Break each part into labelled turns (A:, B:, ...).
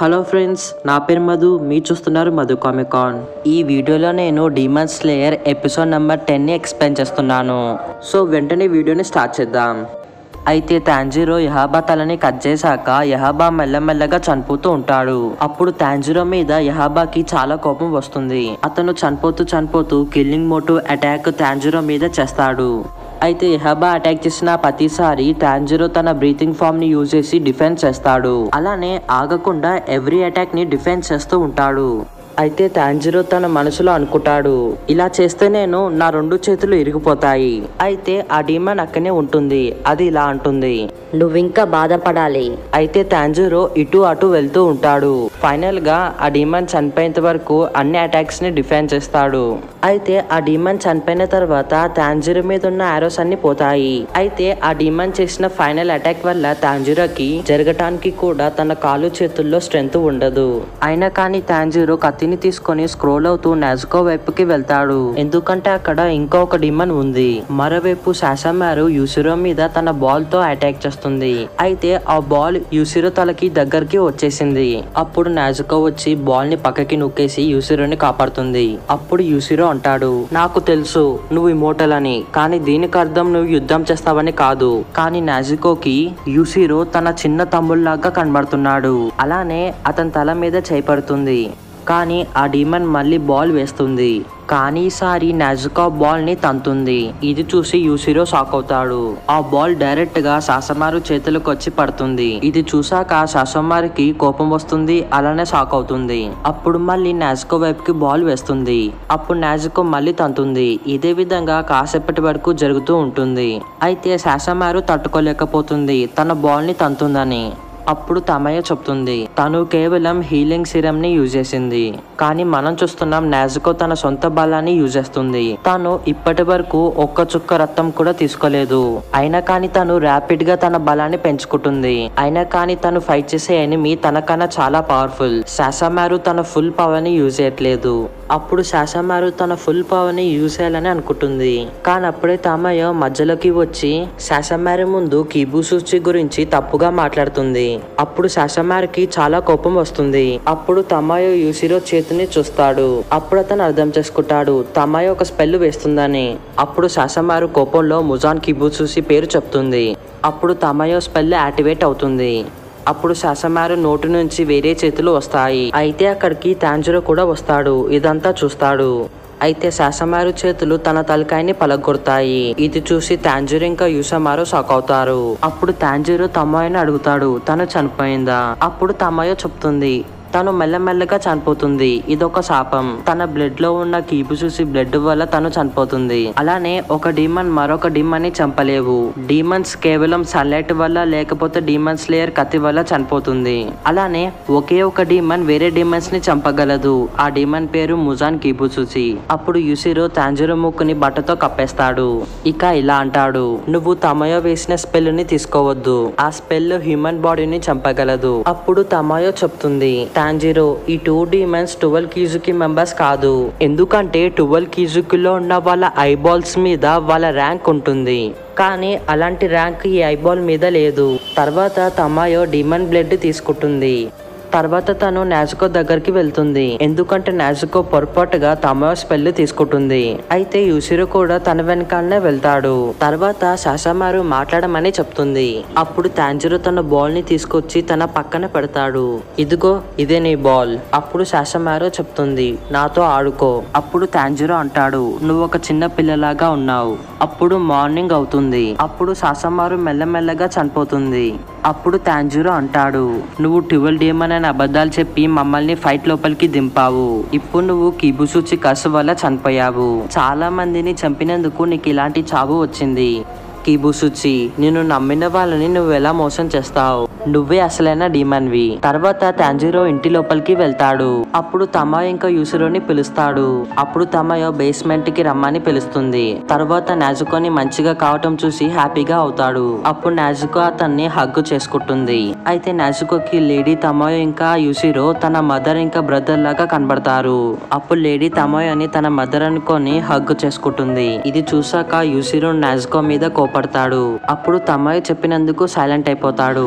A: Hello friends నా పేరు మధు మీరు చూస్తున్నారు మధు కామికాన్ ఈ వీడియోలో నేను డీమన్ స్లేయర్ ఎపిసోడ్ నెంబర్ టెన్ని ఎక్స్ప్లెయిన్ చేస్తున్నాను సో వెంటనే వీడియోని స్టార్ట్ చేద్దాం అయితే తాంజిరో యహాబా తలని కట్ చేశాక యహాబా మెల్లమెల్లగా చనిపోతూ ఉంటాడు అప్పుడు తాంజిరో మీద యహాబాకి చాలా కోపం వస్తుంది అతను చనిపోతూ చనిపోతూ కిల్లింగ్ మోటు అటాక్ తాంజిరో మీద చేస్తాడు అయితే యహాబా అటాక్ చేసిన ప్రతిసారి టాంజిరో తన బ్రీతింగ్ ఫామ్ ని యూజ్ చేసి డిఫెన్స్ చేస్తాడు అలానే ఆగకుండా ఎవ్రీ అటాక్ ని డిఫెన్స్ చేస్తూ ఉంటాడు అయితే టాంజిరో తన మనసులో అనుకుంటాడు ఇలా చేస్తే నేను నా రెండు చేతులు ఇరిగిపోతాయి అయితే ఆ డీమన్ అక్కనే ఉంటుంది అది ఇలా అంటుంది
B: నువ్వింకా బాధపడాలి
A: అయితే తాంజిరో ఇటు అటు వెళ్తూ ఉంటాడు ఫైనల్ గా ఆ డీమన్ చనిపోయేంత వరకు అన్ని అటాక్స్ ని డిఫెన్స్ చేస్తాడు అయితే ఆ డీమన్ చనిపోయిన తర్వాత తాంజిరో మీద ఉన్న ఆరోస్ అన్ని పోతాయి అయితే ఆ డీమన్ చేసిన ఫైనల్ అటాక్ వల్ల తాంజిరోకి జరగటానికి కూడా తన కాలు చేతుల్లో స్ట్రెంత్ ఉండదు అయినా కానీ తాంజిరో కత్తిని తీసుకొని స్క్రోల్ అవుతూ నాజుకో వైపుకి వెళ్తాడు ఎందుకంటే అక్కడ ఇంకా ఒక డిమన్ ఉంది మరోవైపు శాసమారు యూసిరో మీద తన బాల్ తో అటాక్ చేస్తుంది అయితే ఆ బాల్ యూసిరో తలకి దగ్గరికి వచ్చేసింది అప్పుడు నాజుకో వచ్చి బాల్ ని పక్కకి నొక్కేసి యూసిరోని కాపాడుతుంది అప్పుడు యూసిరో అంటాడు నాకు తెలుసు నువ్వు ఇమోటల్ అని కానీ దీనికి అర్థం నువ్వు యుద్ధం చేస్తావని కాదు కానీ నాజుకోకి యూసిరో తన చిన్న తమ్ముళ్లాగా కనబడుతున్నాడు అలానే అతని తల మీద చేపడుతుంది కానీ ఆ డీమన్ మళ్ళీ బాల్ వేస్తుంది కానీ ఈసారి నాజుకా బాల్ ని తంతుంది ఇది చూసి యూసిరో షాక్ అవుతాడు ఆ బాల్ డైరెక్ట్ గా శాసమారు చేతులకు వచ్చి పడుతుంది ఇది చూసాక శాసమారికి కోపం వస్తుంది అలానే షాక్ అవుతుంది అప్పుడు మళ్ళీ నాజుకో వైపుకి బాల్ వేస్తుంది అప్పుడు నాజుకో మళ్ళీ తంతుంది ఇదే విధంగా కాసేపటి వరకు జరుగుతూ ఉంటుంది అయితే శాసమారు తట్టుకోలేకపోతుంది తన బాల్ ని తంతుందని అప్పుడు తమయ చెప్తుంది తను కేవలం హీలింగ్ సిరమ్ ని యూజ్ చేసింది కానీ మనం చూస్తున్నాం నాజుకో తన సొంత బలాన్ని యూజ్ చేస్తుంది తను ఇప్పటి వరకు ఒక్క చుక్క రక్తం కూడా తీసుకోలేదు అయినా కానీ తను ర్యాపిడ్ గా తన బలాన్ని పెంచుకుంటుంది అయినా కానీ తను ఫైట్ చేసే ఎనిమి తనకన్నా చాలా పవర్ఫుల్ శాసమారు తన ఫుల్ పవర్ ని యూజ్ చేయట్లేదు అప్పుడు శాసమారు తన ఫుల్ పవర్ ని యూజ్ చేయాలని అనుకుంటుంది కానీ అప్పుడే తామయ్య మధ్యలోకి వచ్చి శాసమారి ముందు కీబుసూచి గురించి తప్పుగా మాట్లాడుతుంది అప్పుడు శాసమారికి చాలా కోపం వస్తుంది అప్పుడు తమాయో యూసిరో చేతిని చూస్తాడు అప్పుడు అతను అర్థం చేసుకుంటాడు తమాయో ఒక స్పెల్ వేస్తుందని అప్పుడు శాసమారు కోపంలో ముజాన్ కిబుసూసి పేరు చెప్తుంది అప్పుడు తమాయో స్పెల్ యాక్టివేట్ అవుతుంది అప్పుడు శాసమారు నోటి నుంచి వేరే చేతులు వస్తాయి అయితే అక్కడికి తాంజురో కూడా వస్తాడు ఇదంతా చూస్తాడు అయితే శాసమారు చేతులు తన తలకాయని పలగొడతాయి ఇది చూసి తాంజూరు ఇంకా యూసమారు షాక్ అవుతారు అప్పుడు తాంజూరు తమ్మాయిని అడుగుతాడు తను చనిపోయిందా అప్పుడు తమ్మాయో చెప్తుంది తను మెల్లమెల్లగా చనిపోతుంది ఇదొక శాపం తన బ్లడ్ లో ఉన్న కీపు చూసి బ్లడ్ వల్ల తను చనిపోతుంది అలానే ఒక డీమన్ మరొక డీమన్ ని చంపలేవు డీమన్స్ కేవలం సన్లైట్ వల్ల లేకపోతే డీమన్స్ లేయర్ కత్తి వల్ల చనిపోతుంది అలానే ఒకే ఒక డీమన్ వేరే డీమన్స్ ని చంపగలదు ఆ డీమన్ పేరు ముజాన్ కీబుసూచి అప్పుడు యుసిరో తాంజురో ముక్కుని బట్టతో కప్పేస్తాడు ఇక ఇలా అంటాడు నువ్వు తమయో వేసిన స్పెల్ ని తీసుకోవద్దు ఆ స్పెల్ హ్యూమన్ బాడీని చంపగలదు అప్పుడు తమయో చెప్తుంది టాంజిరో ఈ టూ డీమన్స్ ట్వెల్వ్ కీజుకి మెంబర్స్ కాదు ఎందుకంటే ట్వెల్వ్ కీజుకిలో ఉన్న వాళ్ళ ఐబాల్స్ మీద వాళ్ళ ర్యాంక్ ఉంటుంది కానీ అలాంటి ర్యాంక్ ఈ ఐబాల్ మీద లేదు తర్వాత తమాయో డిమన్ బ్లడ్ తీసుకుంటుంది తర్వాత తను నాజుకో దగ్గరికి వెళ్తుంది ఎందుకంటే నాజుకో పొరపాటుగా తమ స్పెల్ తీసుకుంటుంది అయితే యూసిరో కూడా తన వెనకాలనే వెళ్తాడు తర్వాత శాసమారు మాట్లాడమని చెప్తుంది అప్పుడు తాంజిరో తన బాల్ ని తీసుకొచ్చి తన పక్కన పెడతాడు ఇదిగో ఇదే నీ బాల్ అప్పుడు శాసమారు చెప్తుంది నాతో ఆడుకో అప్పుడు తాంజిరో అంటాడు నువ్వు ఒక చిన్న పిల్లలాగా ఉన్నావు అప్పుడు మార్నింగ్ అవుతుంది అప్పుడు శాసమారు మెల్లమెల్లగా చనిపోతుంది అప్పుడు తాంజూరో అంటాడు నువ్వు ట్వెల్వ్ డేమన్ అని అబద్ధాలు చెప్పి మమ్మల్ని ఫైట్ లోపలికి దింపావు ఇప్పుడు నువ్వు కిబుసూచి కసు వల్ల చనిపోయావు చాలా మందిని చంపినందుకు నీకు ఇలాంటి చావు వచ్చింది కీబుసుచి నిన్ను నమ్మిన వాళ్ళని నువ్వు ఎలా మోసం చేస్తావు నువ్వే అసలైన డీమన్వి తర్వాత తాంజిరో ఇంటి లోపలికి వెళ్తాడు అప్పుడు తమయో ఇంకా యూసురోని పిలుస్తాడు అప్పుడు తమయో బేస్మెంట్ కి రమ్మని పిలుస్తుంది తర్వాత నాజుకోని మంచిగా కావటం చూసి హ్యాపీగా అవుతాడు అప్పుడు నాజుకో అతన్ని హగ్గు చేసుకుంటుంది అయితే నాజుకోకి లేడీ తమయో ఇంకా యూసిరో తన మదర్ ఇంకా బ్రదర్ లాగా కనబడతారు అప్పుడు లేడీ తమయో అని తన మదర్ అనుకొని హగ్గు చేసుకుంటుంది ఇది చూసాక యూసిరో నాజుకో మీద కోపడతాడు అప్పుడు తమయో చెప్పినందుకు సైలెంట్ అయిపోతాడు అప్పుడు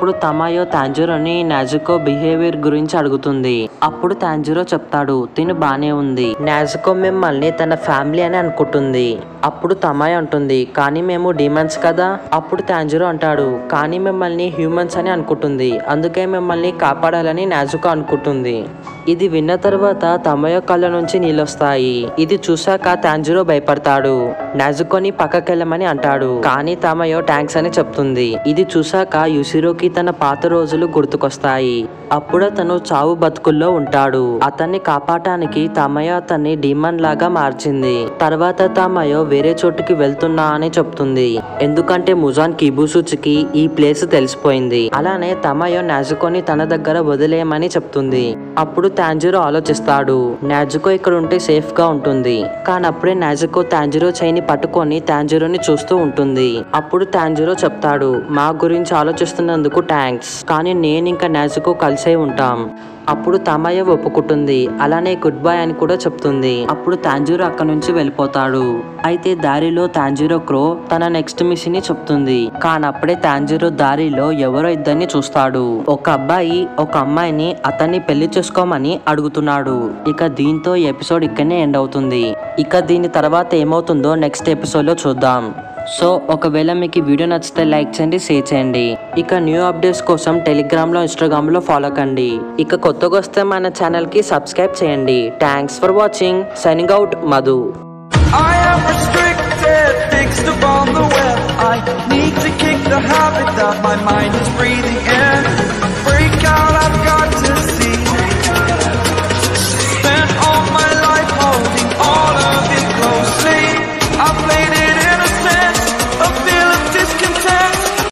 A: అప్పుడు తమాయో తాంజురోని నాజుకో బిహేవియర్ గురించి అడుగుతుంది అప్పుడు తాంజురో చెప్తాడు తిను బానే ఉంది నాజుకో మిమ్మల్ని తన ఫ్యామిలీ అని అనుకుంటుంది అప్పుడు తమాయో అంటుంది కానీ మేము డిమాండ్స్ కదా అప్పుడు తాంజురో అంటాడు కానీ మిమ్మల్ని హ్యూమన్స్ అని అనుకుంటుంది అందుకే మిమ్మల్ని కాపాడాలని నాజుకో అనుకుంటుంది ఇది విన్న తర్వాత తమయో కళ్ళ నుంచి నీళ్ళొస్తాయి ఇది చూశాక తాంజురో భయపడతాడు నాజుకోని పక్కకెళ్ళమని అంటాడు కానీ తమయో ట్యాంక్స్ అని చెప్తుంది ఇది చూశాక యుసిరోకి తన పాత రోజులు గుర్తుకొస్తాయి అప్పుడు అతను చావు బతుకుల్లో ఉంటాడు అతన్ని కాపాడటానికి తమయో అతన్ని డిమాండ్ లాగా మార్చింది తర్వాత తమయో వేరే చోటుకి వెళ్తున్నా అని చెప్తుంది ఎందుకంటే ముజాన్ కిబుసుచికి ఈ ప్లేస్ తెలిసిపోయింది అలానే తమయో నాజుకోని తన దగ్గర వదిలేయమని చెప్తుంది అప్పుడు తాంజిరో ఆలోచిస్తాడు నాజుకో ఇక్కడ ఉంటే సేఫ్ గా ఉంటుంది కానీ అప్పుడే నాజుకో తాంజిరో చైని పట్టుకొని తాంజిరోని చూస్తూ ఉంటుంది అప్పుడు తాంజిరో చెప్తాడు మా గురించి ఆలోచిస్తున్నందుకు థ్యాంక్స్ కానీ నేను ఇంకా నాజుకో కలిసే ఉంటాం అప్పుడు తమయ్య ఒప్పుకుంటుంది అలానే గుడ్ బై అని కూడా చెప్తుంది అప్పుడు తాంజీరో అక్కడ నుంచి వెళ్ళిపోతాడు అయితే దారిలో తాంజీరో క్రో తన నెక్స్ట్ మిషన్ ని చెప్తుంది కానీ అప్పుడే తాంజీరో దారిలో ఎవరో ఇద్దరిని చూస్తాడు ఒక అబ్బాయి ఒక అమ్మాయిని అతన్ని పెళ్లి చేసుకోమని అడుగుతున్నాడు ఇక దీంతో ఈ ఎపిసోడ్ ఇక్కడనే ఎండ్ అవుతుంది ఇక దీని తర్వాత ఏమవుతుందో నెక్స్ట్ ఎపిసోడ్ లో చూద్దాం సో ఒకవేళ మీకు ఈ వీడియో నచ్చితే లైక్ చేయండి షేర్ చేయండి ఇక న్యూ అప్డేట్స్ కోసం టెలిగ్రామ్ లో ఇన్స్టాగ్రామ్ లో ఫాలో కండి ఇక కొత్తగా వస్తే మన ఛానల్ కి సబ్స్క్రైబ్ చేయండి thanks for watching signing out Madhu
C: I am restricted, fixed upon the web. I need to kick the habit that my mind is breathing in.